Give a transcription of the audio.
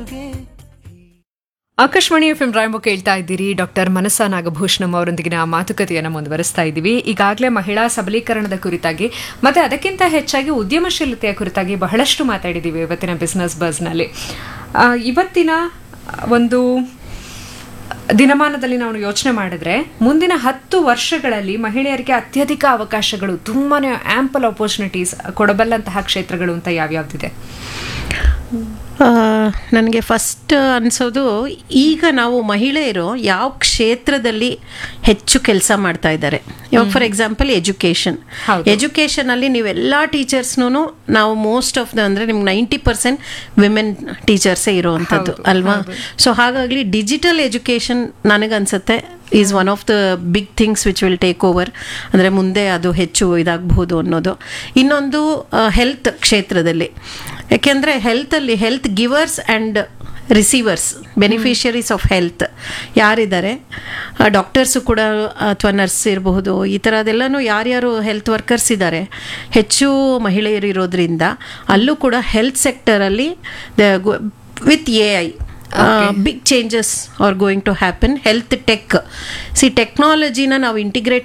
Akashvani F M ರಾಯಮು ಕೇಳ್ತಾ ಇದ್ದೀರಿ doctor ಮನಸಾ ನಾಗಭೂಷಣಂ ಅವರೊಂದಿಗಿನ ಮಾತುಕತೆಯನ್ನು ಮುಂದುವರಿಸ್ತಾ ಇದ್ದೀವಿ ಈಗಾಗಲೇ ಮಹಿಳಾ ಸಬಲೀಕರಣದ ಕುರಿತಾಗಿ ಮತ್ತೆ ಅದಕ್ಕಿಂತ ಹೆಚ್ಚಾಗಿ ಉದ್ಯಮಶೀಲತೆಯ ಕುರಿತಾಗಿ ಬಹಳಷ್ಟು ಮಾತಾಡಿದ್ದೀವಿ ಇವತ್ತಿನ ಬಿಸ್ನೆಸ್ ಬಸ್ನಲ್ಲಿ ಆ, ಇವತ್ತಿನ ಒಂದು ದಿನಮಾನದಲ್ಲಿ ನಾವು ಯೋಚನೆ ಮಾಡಿದ್ರೆ ಮುಂದಿನ ಹತ್ತು ವರ್ಷಗಳಲ್ಲಿ ಮಹಿಳೆಯರಿಗೆ ಅತ್ಯಧಿಕ ಅವಕಾಶಗಳು ತುಂಬಾನೇ ಆಂಪಲ್ ಆಪರ್ಚುನಿಟೀಸ್ ಕೊಡಬಲ್ಲಂತಹ ಕ್ಷೇತ್ರಗಳು ಅಂತ ಯಾವ್ಯಾವ್ದಿದೆ ನನಗೆ ಫಸ್ಟ್ ಅನಿಸೋದು ಈಗ ನಾವು ಮಹಿಳೆಯರು ಯಾವ ಕ್ಷೇತ್ರದಲ್ಲಿ ಹೆಚ್ಚು ಕೆಲಸ ಮಾಡ್ತಾ ಇದ್ದಾರೆ ಇವಾಗ ಫಾರ್ ಎಕ್ಸಾಂಪಲ್ ಎಜುಕೇಷನ್ ಹೌದು. ಎಜುಕೇಷನ್ ಅಲ್ಲಿ ನೀವೆಲ್ಲ ಟೀಚರ್ಸ್ನು ನಾವು ಮೋಸ್ಟ್ ಆಫ್ ದ ಅಂದ್ರೆ ನಿಮ್ಗೆ ನೈಂಟಿ ಪರ್ಸೆಂಟ್ ವಿಮೆನ್ ಟೀಚರ್ಸೇ ಇರುವಂಥದ್ದು ಹೌದು, ಅಲ್ವಾ ಹೌದು. ಸೊ ಹಾಗಾಗಿ ಡಿಜಿಟಲ್ ಎಜುಕೇಷನ್ ನನಗನ್ಸುತ್ತೆ is one of the big things which will take over ಅಂದರೆ ಮುಂದೆ ಅದು ಹೆಚ್ಚು ಇದಾಗಬಹುದು ಅನ್ನೋದು ಇನ್ನೊಂದು ಹೆಲ್ತ್ ಕ್ಷೇತ್ರದಲ್ಲಿ ಯಾಕೆಂದರೆ ಹೆಲ್ತಲ್ಲಿ health givers and receivers beneficiaries of health ಯಾರಿದ್ದಾರೆ ಡಾಕ್ಟರ್ಸು ಕೂಡ ಅಥವಾ ನರ್ಸ್ ಇರಬಹುದು ಈ ಥರದೆಲ್ಲನೂ ಯಾರ್ಯಾರು ಹೆಲ್ತ್ ವರ್ಕರ್ಸ್ ಇದ್ದಾರೆ ಹೆಚ್ಚು ಮಹಿಳೆಯರು ಇರೋದ್ರಿಂದ ಅಲ್ಲೂ ಕೂಡ ಹೆಲ್ತ್ ಸೆಕ್ಟರಲ್ಲಿ with A I big changes are going to happen health tech ಸಿ ಟೆಕ್ನಾಲಜಿನ ನಾವು ಇಂಟಿಗ್ರೇಟ್